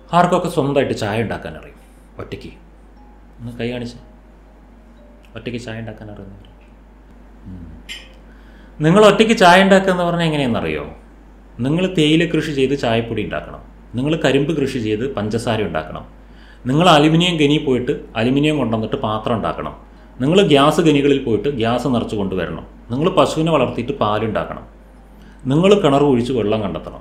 ആർക്കൊക്കെ സ്വന്തമായിട്ട് ചായ ഉണ്ടാക്കാൻ അറിയും ഒറ്റയ്ക്ക് ഒന്ന് കൈ കാണിച്ച് ഒറ്റയ്ക്ക് ചായ ഉണ്ടാക്കാൻ അറിയുന്നവർ നിങ്ങൾ ഒറ്റയ്ക്ക് ചായ ഉണ്ടാക്കുക എന്ന് പറഞ്ഞാൽ എങ്ങനെയാണെന്നറിയോ നിങ്ങൾ തേയില കൃഷി ചെയ്ത് ചായപ്പൊടി ഉണ്ടാക്കണം നിങ്ങൾ കരിമ്പ് കൃഷി ചെയ്ത് പഞ്ചസാര ഉണ്ടാക്കണം നിങ്ങൾ അലുമിനിയം ഗനി പോയിട്ട് അലുമിനിയം കൊണ്ടുവന്നിട്ട് പാത്രം ഉണ്ടാക്കണം നിങ്ങൾ ഗ്യാസ് ഗനികളിൽ പോയിട്ട് ഗ്യാസ് നിറച്ച് കൊണ്ടുവരണം നിങ്ങൾ പശുവിനെ വളർത്തിയിട്ട് പാലുണ്ടാക്കണം നിങ്ങൾ കിണർ കുഴിച്ച് വെള്ളം കണ്ടെത്തണം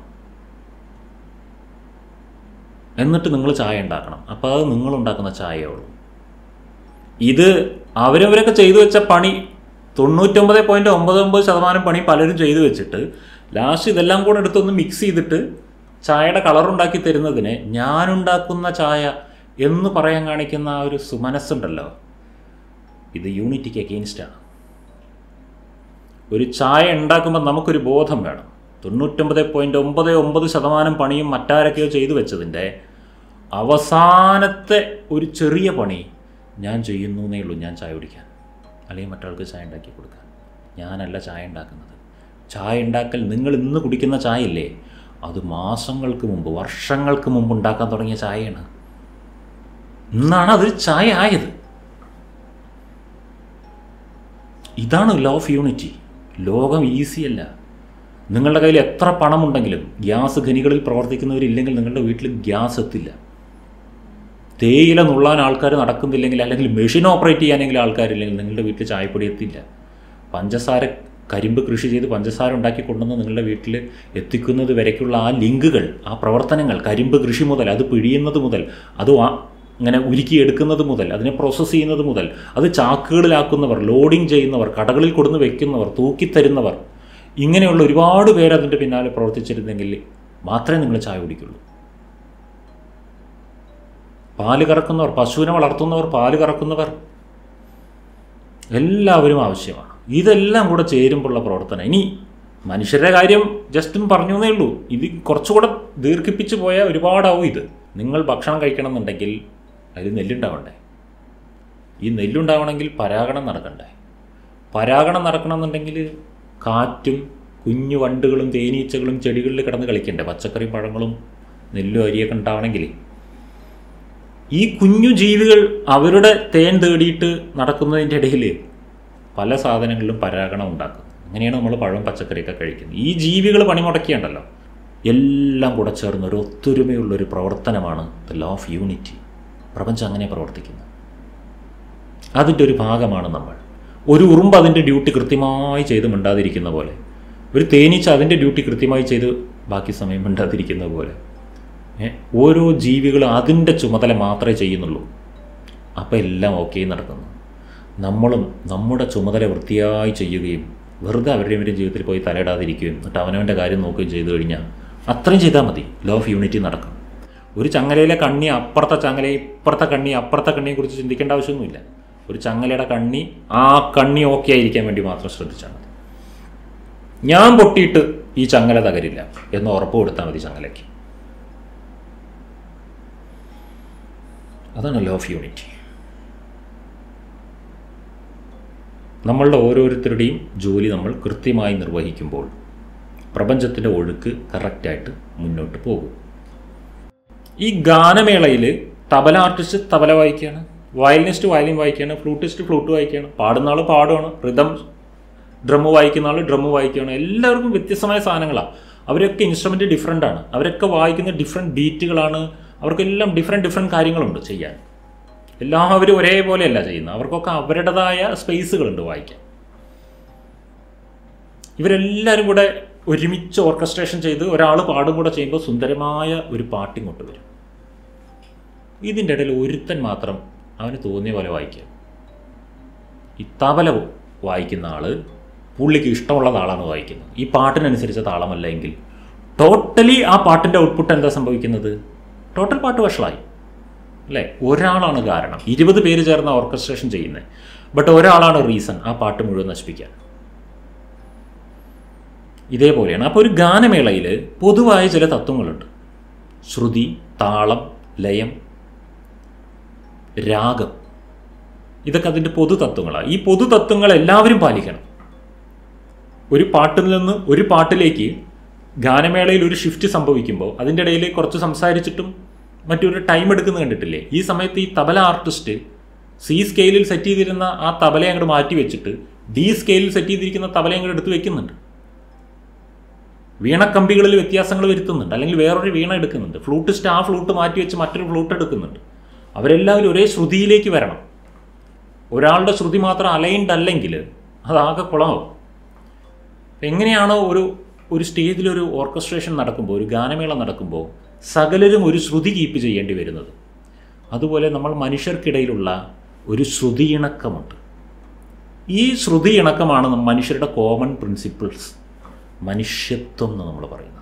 എന്നിട്ട് നിങ്ങൾ ചായ ഉണ്ടാക്കണം അപ്പോൾ അത് നിങ്ങളുണ്ടാക്കുന്ന ചായയേ ഉള്ളൂ ഇത് അവരവരൊക്കെ ചെയ്തു വെച്ച പണി തൊണ്ണൂറ്റൊമ്പത് പോയിൻറ്റ് ഒമ്പത് ഒമ്പത് ശതമാനം പണി പലരും ചെയ്തു വെച്ചിട്ട് ലാസ്റ്റ് ഇതെല്ലാം കൂടെ എടുത്തൊന്ന് മിക്സ് ചെയ്തിട്ട് ചായയുടെ കളറുണ്ടാക്കി തരുന്നതിന് ഞാനുണ്ടാക്കുന്ന ചായ എന്ന് പറയാൻ കാണിക്കുന്ന ആ ഒരു സുമനസ്സുണ്ടല്ലോ ഇത് യൂണിറ്റിക്ക് അഗെയിൻസ്റ്റാണ് ഒരു ചായ ഉണ്ടാക്കുമ്പോൾ നമുക്കൊരു ബോധം വേണം തൊണ്ണൂറ്റൊമ്പത് പോയിൻറ്റ് ഒമ്പത് ഒമ്പത് ശതമാനം പണിയും മറ്റാരൊക്കെയോ ചെയ്തു വെച്ചതിൻ്റെ അവസാനത്തെ ഒരു ചെറിയ പണി ഞാൻ ചെയ്യുന്നു എന്നേ ഉള്ളൂ ഞാൻ ചായ കുടിക്കാൻ അല്ലെങ്കിൽ മറ്റൊരാൾക്ക് ചായ ഉണ്ടാക്കി കൊടുക്കാൻ ഞാനല്ല ചായ ഉണ്ടാക്കുന്നത് ചായ ഉണ്ടാക്കൽ നിങ്ങൾ ഇന്ന് കുടിക്കുന്ന ചായയില്ലേ അത് മാസങ്ങൾക്ക് മുമ്പ് വർഷങ്ങൾക്ക് മുമ്പ് ഉണ്ടാക്കാൻ തുടങ്ങിയ ചായയാണ് ഇന്നാണ് അത് ചായ ആയത് ഇതാണ് ലോ ഓഫ് യൂണിറ്റി ലോകം ഈസിയല്ല നിങ്ങളുടെ കയ്യിൽ എത്ര പണമുണ്ടെങ്കിലും ഗ്യാസ് ഖനികളിൽ പ്രവർത്തിക്കുന്നവരില്ലെങ്കിൽ നിങ്ങളുടെ വീട്ടിൽ ഗ്യാസ് എത്തില്ല തേയില നുള്ളാൻ ആൾക്കാർ നടക്കുന്നില്ലെങ്കിൽ അല്ലെങ്കിൽ മെഷീൻ ഓപ്പറേറ്റ് ചെയ്യാനെങ്കിലും ആൾക്കാരില്ലെങ്കിൽ നിങ്ങളുടെ വീട്ടിൽ ചായപ്പൊടി എത്തില്ല പഞ്ചസാര കരിമ്പ് കൃഷി ചെയ്ത് പഞ്ചസാര ഉണ്ടാക്കി കൊണ്ടുവന്ന് നിങ്ങളുടെ വീട്ടിൽ എത്തിക്കുന്നത് വരയ്ക്കുള്ള ആ ലിങ്കുകൾ ആ പ്രവർത്തനങ്ങൾ കരിമ്പ് കൃഷി മുതൽ അത് പിഴിയുന്നത് മുതൽ അത് ആ ഇങ്ങനെ ഉരുക്കിയെടുക്കുന്നത് മുതൽ അതിനെ പ്രോസസ്സ് ചെയ്യുന്നത് മുതൽ അത് ചാക്കുകളിലാക്കുന്നവർ ലോഡിംഗ് ചെയ്യുന്നവർ കടകളിൽ കൊടുന്ന് വെക്കുന്നവർ തൂക്കിത്തരുന്നവർ ഇങ്ങനെയുള്ള ഒരുപാട് പേര് അതിൻ്റെ പിന്നാലെ പ്രവർത്തിച്ചിരുന്നെങ്കിൽ മാത്രമേ നിങ്ങൾ ചായ കുടിക്കുള്ളൂ പാല് കറക്കുന്നവർ പശുവിനെ വളർത്തുന്നവർ പാല് കറക്കുന്നവർ എല്ലാവരും ആവശ്യമാണ് ഇതെല്ലാം കൂടെ ചേരുമ്പോഴുള്ള പ്രവർത്തനം ഇനി മനുഷ്യരുടെ കാര്യം ജസ്റ്റും പറഞ്ഞു എന്നേ ഉള്ളൂ ഇത് കുറച്ചുകൂടെ ദീർഘിപ്പിച്ച് പോയാൽ ഒരുപാടാവും ഇത് നിങ്ങൾ ഭക്ഷണം കഴിക്കണം എന്നുണ്ടെങ്കിൽ അതിൽ നെല്ലുണ്ടാവണ്ടേ ഈ നെല്ലുണ്ടാവണമെങ്കിൽ പരാഗണം നടക്കണ്ടേ പരാഗണം നടക്കണമെന്നുണ്ടെങ്കിൽ കാറ്റും കുഞ്ഞു വണ്ടുകളും തേനീച്ചകളും ചെടികളിൽ കിടന്ന് കളിക്കണ്ടേ പച്ചക്കറി പഴങ്ങളും നെല്ലും അരിയൊക്കെ ഉണ്ടാവണമെങ്കിൽ ഈ കുഞ്ഞു ജീവികൾ അവരുടെ തേൻ തേടിയിട്ട് നടക്കുന്നതിൻ്റെ ഇടയിൽ പല സാധനങ്ങളിലും പരാഗണം ഉണ്ടാക്കും അങ്ങനെയാണ് നമ്മൾ പഴം പച്ചക്കറിയൊക്കെ കഴിക്കുന്നത് ഈ ജീവികൾ പണിമുടക്കിയുണ്ടല്ലോ എല്ലാം കൂടെ ചേർന്ന് ഒരു ഒത്തൊരുമയുള്ള ഒരു പ്രവർത്തനമാണ് ദ ലോ ഓഫ് യൂണിറ്റി പ്രപഞ്ചം അങ്ങനെ പ്രവർത്തിക്കുന്നത് അതിൻ്റെ ഒരു ഭാഗമാണ് നമ്മൾ ഒരു ഉറുമ്പ് അതിൻ്റെ ഡ്യൂട്ടി കൃത്യമായി ചെയ്ത് മിണ്ടാതിരിക്കുന്ന പോലെ ഒരു തേനീച്ച അതിൻ്റെ ഡ്യൂട്ടി കൃത്യമായി ചെയ്ത് ബാക്കി സമയം മിണ്ടാതിരിക്കുന്ന പോലെ ഏ, ഓരോ ജീവികളും അതിൻ്റെ ചുമതല മാത്രമേ ചെയ്യുന്നുള്ളൂ അപ്പോൾ എല്ലാം ഓക്കെ നടക്കുന്നു നമ്മളും നമ്മുടെ ചുമതല വൃത്തിയായി ചെയ്യുകയും വെറുതെ അവരുടെ ഇവരുടെ ജീവിതത്തിൽ പോയി തലയിടാതിരിക്കുകയും എന്നിട്ട് അവനവൻ്റെ കാര്യം നോക്കുകയും ചെയ്തു കഴിഞ്ഞാൽ അത്രയും ചെയ്താൽ മതി ലോ ഓഫ് യൂണിറ്റി നടക്കും ഒരു ചങ്ങലയിലെ കണ്ണി അപ്പുറത്തെ ചങ്ങല ഇപ്പുറത്തെ കണ്ണി അപ്പുറത്തെ കണ്ണിയെ കുറിച്ച് ചിന്തിക്കേണ്ട ആവശ്യമൊന്നുമില്ല ഒരു ചങ്ങലയുടെ കണ്ണി ആ കണ്ണി ഓക്കെ ആയിരിക്കാൻ വേണ്ടി മാത്രം ശ്രദ്ധിച്ചാൽ മതി ഞാൻ പൊട്ടിയിട്ട് ഈ ചങ്ങല തകരില്ല എന്ന് ഉറപ്പ് കൊടുത്താൽ മതി ചങ്ങലയ്ക്ക് അതാണ് ലോ ഓഫ് യൂണിറ്റി നമ്മളുടെ ഓരോരുത്തരുടെയും ജോലി നമ്മൾ കൃത്യമായി നിർവഹിക്കുമ്പോൾ പ്രപഞ്ചത്തിൻ്റെ ഒഴുക്ക് കറക്റ്റായിട്ട് മുന്നോട്ട് പോകും ഈ ഗാനമേളയിൽ തബല ആർട്ടിസ്റ്റ് തബല വായിക്കുകയാണ് വയലിനിസ്റ്റ് വയലിൻ വായിക്കുകയാണ് ഫ്ലൂട്ടിസ്റ്റ് ഫ്ലൂട്ട് വായിക്കുകയാണ് പാടുന്ന ആൾ പാടുകയാണ് റിതം ഡ്രമ്മ് വായിക്കുന്ന ആൾ ഡ്രമ്മ് വായിക്കുകയാണ് എല്ലാവർക്കും വ്യത്യസ്തമായ സാധനങ്ങളാണ് അവരൊക്കെ ഇൻസ്ട്രുമെൻറ്റ് ഡിഫറെൻ്റ് ആണ് അവരൊക്കെ വായിക്കുന്ന ഡിഫറെൻറ്റ് ബീറ്റുകളാണ് അവർക്കെല്ലാം ഡിഫറെൻറ്റ് ഡിഫറെൻറ്റ് കാര്യങ്ങളുണ്ട് ചെയ്യാൻ എല്ലാവരും ഒരേപോലെയല്ല ചെയ്യുന്നത് അവർക്കൊക്കെ അവരുടേതായ സ്പേസുകളുണ്ട് വായിക്കാൻ ഇവരെല്ലാവരും കൂടെ ഒരുമിച്ച് ഓർക്കസ്ട്രേഷൻ ചെയ്ത് ഒരാൾ പാടും കൂടെ ചെയ്യുമ്പോൾ സുന്ദരമായ ഒരു പാട്ടിങ്ങോട്ട് വരും ഇതിൻ്റെ ഇടയിൽ ഒരുത്തൻ മാത്രം അവന് തോന്നിയ പോലെ വായിക്കുക ഈ തബല വായിക്കുന്ന ആൾ പുള്ളിക്ക് ഇഷ്ടമുള്ള താളാണ് വായിക്കുന്നത് ഈ പാട്ടിനനുസരിച്ച താളമല്ല എങ്കിൽ ടോട്ടലി ആ പാട്ടിൻ്റെ ഔട്ട്പുട്ട് എന്താ സംഭവിക്കുന്നത് ടോട്ടൽ പാട്ട് വഷളായി അല്ലേ ഒരാളാണ് കാരണം ഇരുപത് പേര് ചേർന്ന ഓർക്കസ്ട്രേഷൻ ചെയ്യുന്നത് ബട്ട് ഒരാളാണ് റീസൺ ആ പാട്ട് മുഴുവൻ നശിപ്പിക്കാൻ ഇതേപോലെയാണ് അപ്പോൾ ഒരു ഗാനമേളയിൽ പൊതുവായ ചില തത്വങ്ങളുണ്ട് ശ്രുതി താളം ലയം രാഗം ഇതൊക്കെ അതിൻ്റെ പൊതു തത്വങ്ങളാണ് ഈ പൊതു തത്വങ്ങൾ എല്ലാവരും പാലിക്കണം ഒരു പാട്ടിൽ നിന്ന് ഒരു പാട്ടിലേക്ക് ഗാനമേളയിൽ ഒരു ഷിഫ്റ്റ് സംഭവിക്കുമ്പോൾ അതിൻ്റെ ഇടയിൽ കുറച്ച് സംസാരിച്ചിട്ടും മറ്റൊരു ടൈം എടുക്കുന്നത് കണ്ടിട്ടില്ലേ ഈ സമയത്ത് ഈ തബല ആർട്ടിസ്റ്റ് സി സ്കെയിലിൽ സെറ്റ് ചെയ്തിരുന്ന ആ തബലയെ അങ്ങോട്ട് മാറ്റി വെച്ചിട്ട് ഡി സ്കെയിലിൽ സെറ്റ് ചെയ്തിരിക്കുന്ന തബലയെ അങ്ങോട്ട് എടുത്ത് വെക്കുന്നുണ്ട് വീണക്കമ്പികളിൽ വ്യത്യാസങ്ങൾ വരുത്തുന്നുണ്ട് അല്ലെങ്കിൽ വേറൊരു വീണ എടുക്കുന്നുണ്ട് ഫ്ലൂട്ടിസ്റ്റ് ആ ഫ്ലൂട്ട് മാറ്റി വെച്ച് മറ്റൊരു ഫ്ലൂട്ട് എടുക്കുന്നുണ്ട് അവരെല്ലാവരും ഒരേ ശ്രുതിയിലേക്ക് വരണം ഒരാളുടെ ശ്രുതി മാത്രം അലൈൻഡ് അല്ലെങ്കിൽ അതാകെ കുളമാവും എങ്ങനെയാണോ ഒരു ഒരു സ്റ്റേജിൽ ഒരു ഓർക്കസ്ട്രേഷൻ നടക്കുമ്പോൾ ഒരു ഗാനമേള നടക്കുമ്പോൾ സകലരും ഒരു ശ്രുതി കീപ്പ് ചെയ്യേണ്ടി വരുന്നത് അതുപോലെ നമ്മൾ മനുഷ്യർക്കിടയിലുള്ള ഒരു ശ്രുതി ഇണക്കമുണ്ട് ഈ ശ്രുതി ഇണക്കമാണ് മനുഷ്യരുടെ കോമൺ പ്രിൻസിപ്പിൾസ് മനുഷ്യത്വം എന്ന് നമ്മൾ പറയും